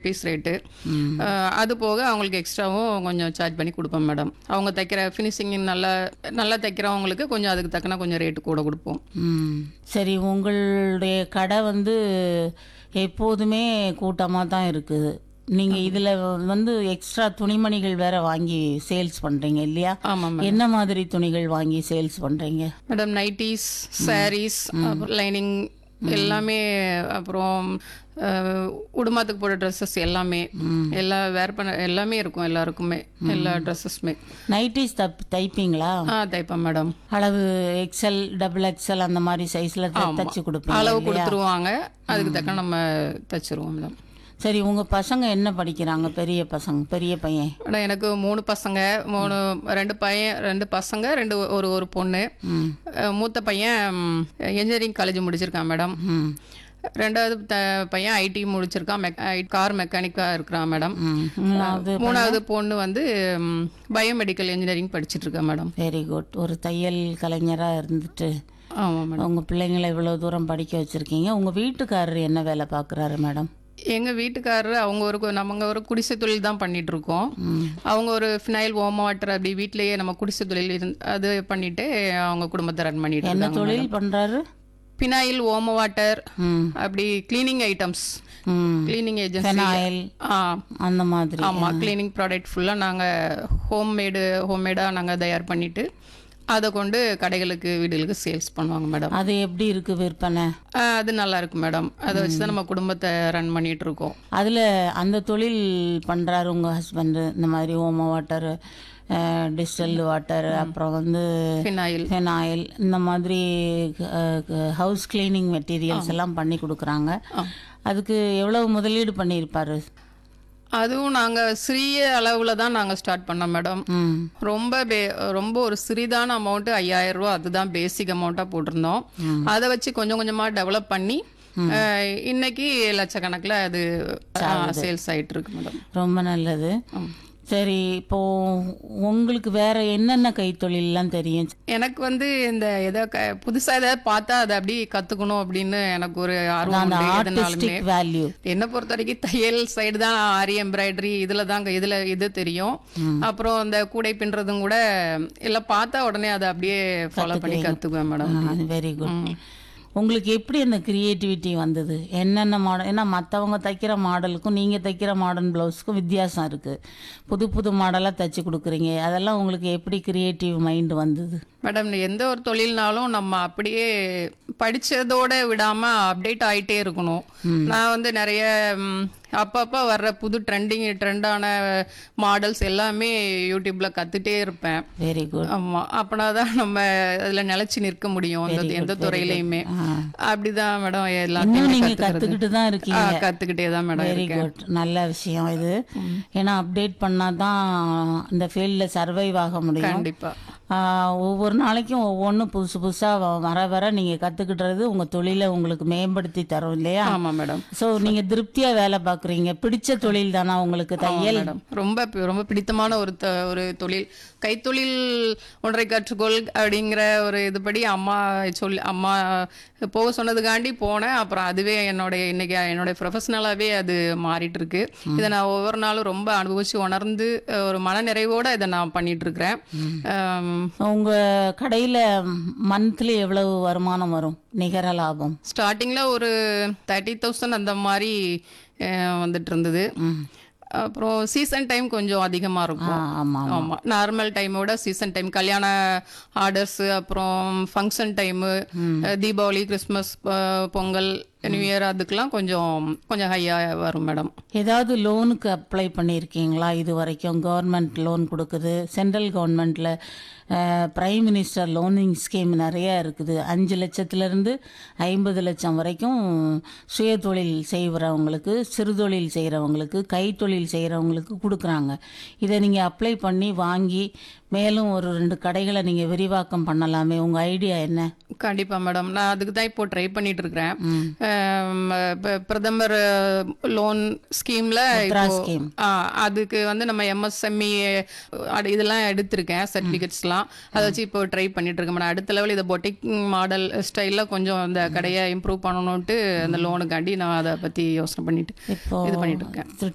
Rupees rate அது போக அவங்களுக்கு எக்ஸ்ட்ராவும் கொஞ்சம் சார்ஜ் பண்ணி கொடுப்போம் மேடம் அவங்க தைக்கிற ஃபினிஷிங் நல்லா நல்லா தைக்கிறவங்களுக்கு கொஞ்சம் அதுக்கு தக்கன கொஞ்சம் ரேட்டு கூட கொடுப்போம் ம் சரி உங்களுடைய கடை வந்து எப்போதுமே கூட்டமாக தான் இருக்குது நீங்கள் இதில் வந்து எக்ஸ்ட்ரா துணிமணிகள் வேற வாங்கி சேல்ஸ் பண்ணுறீங்க இல்லையா ஆமாம் மேடம் என்ன மாதிரி துணிகள் வாங்கி சேல்ஸ் பண்ணுறீங்க மேடம் நைட்டிஸ் சாரீஸ் அப்புறம் லைனிங் எல்லாமே அப்புறம் அஹ், உடுமாத்துக்கு போடுற ட்ரெஸ்ஸஸ் எல்லாமே எல்லா வேர் பண்ண எல்லாமே இருக்கும் எல்லாருக்குமே எல்லா ட்ரெஸ்ஸஸுமே நைட்டிஸ் தப் தைப்பீங்களா ஆ தைப்பேன் மேடம் அளவு எக்ஸல் டபுள் எக்ஸல் அந்த மாதிரி சைஸில் தைச்சு கொடுப்பீங்க அளவு இல்லையா? கொடுத்துருவாங்க அதுக்கு தக்க நம்ம தைச்சிருவோம் மேடம் சரி உங்கள் பசங்க என்ன படிக்கிறாங்க பெரிய பசங்க பெரிய பையன் மேடம் எனக்கு மூணு பசங்க மூணு ரெண்டு பையன் ரெண்டு பசங்க ரெண்டு ஒரு ஒரு பொண்ணு ம் அஹ், மூத்த பையன் இன்ஜினியரிங் காலேஜ் முடிச்சிருக்கான் மேடம் ம் ரெண்டாவது த- பையன் ஐடி முடிச்சிருக்கான் மெக் கார் மெக்கானிக்காக இருக்கிறான் மேடம் ம் மூணாவது மூணாவது பொண்ணு வந்து பயோமெடிக்கல் இன்ஜினியரிங் படிச்சிட்டு இருக்கா மேடம் வெரி குட் ஒரு தையல் கலைஞராக இருந்துட்டு ஆமாம் மேடம் உங்கள் பிள்ளைங்களை இவ்வளோ தூரம் படிக்க வச்சுருக்கீங்க உங்கள் வீட்டுக்காரர் என்ன வேலை பார்க்குறாரு மேடம் எங்கள் வீட்டுக்காரரு அவங்க ஒரு கு- நம்ம ஒரு குடிசை தொழில் தான் பண்ணிட்டு இருக்கோம் அவங்க ஒரு ஃபினைல் ஓம வாட்டர் அப்படி வீட்டிலேயே நம்ம குடிசை தொழில் இருந்து அது பண்ணிட்டு அவங்க குடும்பத்தை ரன் பண்ணிட்டு என்ன இருக்காங்க தொழில் பண்ணுறாரு பினாயில் ஓம வாட்டர் ம் அப்படி கிளீனிங் ஐட்டம்ஸ் ம் கிளீனிங் ஏஜென்சி ஃபெனாயில் ஆ அந்த மாதிரி ஆமாம் கிளீனிங் ப்ராடக்ட் ஃபுல்லாக நாங்கள் ஹோம்மேடு ஹோம்மேடாக நாங்கள் தயார் பண்ணிட்டு அதை கொண்டு கடைகளுக்கு வீடுகளுக்கு சேல்ஸ் பண்ணுவாங்க மேடம் அது எப்படி இருக்கு விற்பனை அது நல்லா இருக்கு மேடம் அதை வச்சு தான் நம்ம குடும்பத்தை ரன் பண்ணிட்டு இருக்கோம் அதில் அந்த தொழில் பண்ணுறாரு உங்கள் ஹஸ்பண்டு இந்த மாதிரி ஓம வாட்டர் டிஸ்டல்டு வாட்டர் அப்புறம் வந்து ஃபினாயில் ஃபெனாயில் இந்த மாதிரி ஹவுஸ் கிளீனிங் மெட்டீரியல்ஸ் எல்லாம் பண்ணி கொடுக்குறாங்க அதுக்கு எவ்வளவு முதலீடு பண்ணியிருப்பாரு அதுவும் நாங்கள் சிறிய அளவில் தான் நாங்கள் ஸ்டார்ட் பண்ணோம் மேடம் ம் ரொம்ப பே ரொம்ப ஒரு சிறிதான அமௌண்ட்டு ஐயாயிரம் ரூபா அதுதான் பேசிக் அமௌண்ட்டாக போட்டிருந்தோம் அதை வச்சு கொஞ்சம் கொஞ்சமாக டெவலப் பண்ணி அஹ், இன்னைக்கு லட்சக்கணக்கில் அது சேல்ஸ் ஆயிட்டு இருக்கு மேடம் ரொம்ப நல்லது சரி இப்போ உங்களுக்கு வேற என்னென்ன கைத்தொழில்லாம் தெரியும் எனக்கு வந்து இந்த எதோ க புதுசாக ஏதாவது பார்த்தா அதை அப்படி கற்றுக்கணும் அப்படின்னு எனக்கு ஒரு ஆர்வம் அந்த உண்டு எதுனாலுமே ஆர்டிஸ்டிக் வேல்யூ என்னை பொறுத்த வரைக்கும் தையல் சைடு தான் ஆரி எம்ப்ராய்டரி இதில் தாங்க இதில் இது தெரியும் அப்புறம் இந்த கூடை பின்னுறதும் கூட எல்லாம் பார்த்தா உடனே அதை அப்படியே ஃபாலோ பண்ணி கற்றுக்குவேன் மேடம் வெரி குட் உங்களுக்கு எப்படி அந்த கிரியேட்டிவிட்டி வந்தது என்னென்ன மாடல் ஏன்னா மற்றவங்க தைக்கிற மாடலுக்கும் நீங்கள் தைக்கிற மாடர்ன் ப்ளவுஸுக்கும் வித்தியாசம் இருக்குது புது புது மாடலாக தைச்சி கொடுக்குறீங்க அதெல்லாம் உங்களுக்கு எப்படி கிரியேட்டிவ் மைண்ட் வந்தது மேடம் எந்த ஒரு தொழில்னாலும் நம்ம அப்படியே படிச்சதோட விடாம அப்டேட் ஆயிட்டே இருக்கணும் நான் வந்து நிறைய ம், அப்பப்ப வர்ற புது ட்ரெண்டிங் ட்ரெண்டான மாடல்ஸ் எல்லாமே யூடியூப்ல கத்துட்டே இருப்பேன் வெரி குட் ஆமா அப்பனாதான் நம்ம அதுல நிலைச்சு நிற்க முடியும் அந்த எந்த துறையிலயுமே அப்படிதான் மேடம் இன்னும் எல்லாத்தையும் நீங்கள் கற்றுக்கிட்டு தான் இருக்கீங்க கத்துக்கிட்டே தான் மேடம் வெரி குட் நல்ல விஷயம் இது ஏன்னா அப்டேட் பண்ணால் தான் இந்த ஃபீல்டில் சர்வைவ் ஆக முடியும் கண்டிப்பா ஆஹ் ஒவ்வொரு நாளைக்கும் ஒவ்வொன்றும் புதுசு புதுசாக வர வர நீங்கள் கற்றுக்கிட்டுறது உங்கள் தொழிலை உங்களுக்கு மேம்படுத்தி தரும் இல்லையா ஆமா மேடம் ஸோ நீங்கள் திருப்தியாக வேலை பார்க்குறீங்க பிடிச்ச தொழில் தானா உங்களுக்கு தையல் மேடம் ரொம்ப பி- ரொம்ப பிடித்தமான ஒரு த- ஒரு தொழில் கைத்தொழில் ஒன்றை கற்றுக்கொள் அப்படிங்கிற ஒரு இதுபடி அம்மா சொல்லி அம்மா போக சொன்னதுக்காண்டி போனேன் அப்புறம் அதுவே என்னுடைய இன்னைக்கு என்னுடைய ப்ரொஃபஷனலாகவே அது மாறிட்டு இருக்கு இதை நான் ஒவ்வொரு நாளும் ரொம்ப அனுபவிச்சு உணர்ந்து அஹ், ஒரு மனநிறைவோட இதை நான் பண்ணிட்டு இருக்கிறேன் ஆம், உங்கள் கடையில் மந்த்லி எவ்வளவு வருமானம் வரும் நிகர லாபம் ஸ்டார்டிங்ல ஒரு தேர்ட்டி தௌசண்ட் அந்த மாதிரி அஹ், வந்துட்டு இருந்தது அப்புறம் சீசன் டைம் கொஞ்சம் அதிகமா ஆ இருக்கும் ஆமாம் ஆமா நார்மல் டைமோட சீசன் டைம் கல்யாண ஆர்டர்ஸ் அப்புறம் ஃபங்க்ஷன் டைமு தீபாவளி கிறிஸ்மஸ் ப- பொங்கல் நியூ இயர் அதுக்கெல்லாம் கொஞ்சம் கொஞ்சம் ஹையா வரும் மேடம் ஏதாவது லோனுக்கு அப்ளை பண்ணியிருக்கீங்களா இது வரைக்கும் கவர்மெண்ட் லோன் கொடுக்குது சென்ட்ரல் கவர்மெண்ட்டில் பிரைம் மினிஸ்டர் லோனிங் ஸ்கீம் நிறைய இருக்குது அஞ்சு லட்சத்துலேருந்து ஐம்பது லட்சம் வரைக்கும் சுய தொழில் செய்கிறவங்களுக்கு சிறுதொழில் செய்கிறவங்களுக்கு கைத்தொழில் செய்கிறவங்களுக்கு கொடுக்குறாங்க இதை நீங்கள் அப்ளை பண்ணி வாங்கி மேலும் ஒரு ரெண்டு கடைகளை நீங்கள் விரிவாக்கம் பண்ணலாமே உங்கள் ஐடியா என்ன கண்டிப்பா மேடம் நான் அதுக்கு தான் இப்போ ட்ரை பண்ணிட்டு இருக்கிறேன் ஆம், ப- பிரதமர் லோன் ஸ்கீம்ல முத்ரா இப்போ ஸ்கீம். ஆ, அதுக்கு வந்து நம்ம எம்எஸ்எம்இ இதெல்லாம் எடுத்திருக்கேன் சர்டிஃபிகேட்ஸ்லாம் அதை வச்சு இப்போ ட்ரை பண்ணிட்டு இருக்கேன் மேடம் அடுத்த லெவல் இதை பொட்டிக் மாடல் ஸ்டைலில் கொஞ்சம் அந்த கடையை இம்ப்ரூவ் பண்ணணும்ட்டு அந்த லோனுக்காண்டி நான் அதை பத்தி யோசனை பண்ணிட்டு இப்போ இது பண்ணிட்டு இருக்கேன்